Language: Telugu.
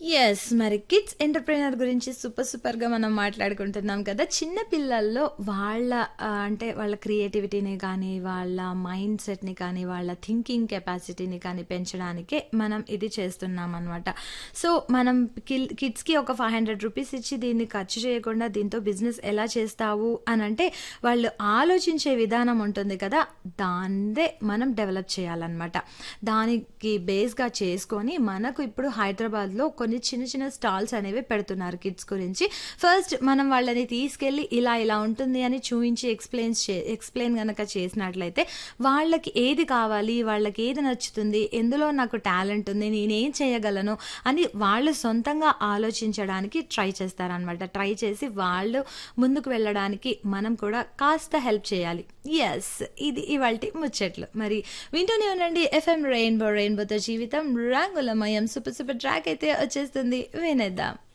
యెస్. మరి కిడ్స్ ఎంటర్‌ప్రెన్యూర్ గురించి సూపర్ సూపర్‌గా మనం మాట్లాడుకుంటున్నాం కదా! చిన్న పిల్లల్లో వాళ్ళ ఆహ్, అంటే వాళ్ళ క్రియేటివిటీని కానీ, వాళ్ళ మైండ్ సెట్‌ని కానీ, వాళ్ళ థింకింగ్ కెపాసిటీని కానీ పెంచడానికే మనం ఇది చేస్తున్నామనమాట. సో, మనం కిల్ కిడ్స్‌కి ఒక రూ. 500 ఇచ్చి దీన్ని ఖర్చు చేయకుండా దీంతో బిజినెస్ ఎలా చేస్తావు అనంటే, వాళ్ళు ఆలోచించే విధానం ఉంటుంది కదా! దాన్నే మనం డెవలప్ చేయాలనమాట. దానికి బేస్‌గా చేసుకొని మనకు ఇప్పుడు హైదరాబాద్‌లో కొన్ని చిన్న చిన్న స్టాల్స్ అనేవి పెడుతున్నారు కిడ్స్ గురించి. ఫస్ట్ మనం వాళ్ళని తీసుకెళ్ళి ఇలా ఇలా ఉంటుంది అని చూయించి ఎక్స్‌ప్లెయిన్స్ చే ఎక్స్‌ప్లెయిన్ గనక చేసినట్లయితే వాళ్ళకి ఏది కావాలి, వాళ్ళకి ఏది నచ్చుతుంది, ఎందులో నాకు టాలెంట్ ఉంది, నేనేం చేయగలను అని వాళ్ళు సొంతంగా ఆలోచించడానికి ట్రై చేస్తారనమాట. ట్రై చేసి వాళ్ళు ముందుకు వెళ్ళడానికి మనం కూడా కాస్త హెల్ప్ చేయాలి. యెస్. ఇది ఇవాల్టి ముచ్చట్లు. మరి వింటూనే ఉండండి ఎఫ్ఎం రెయిన్బో రెయిన్బోతో జీవితం రంగులమయం సూపర్ సూపర్ ట్రాక్ అయితే వచ్చేస్తుంది వినేద్దాం.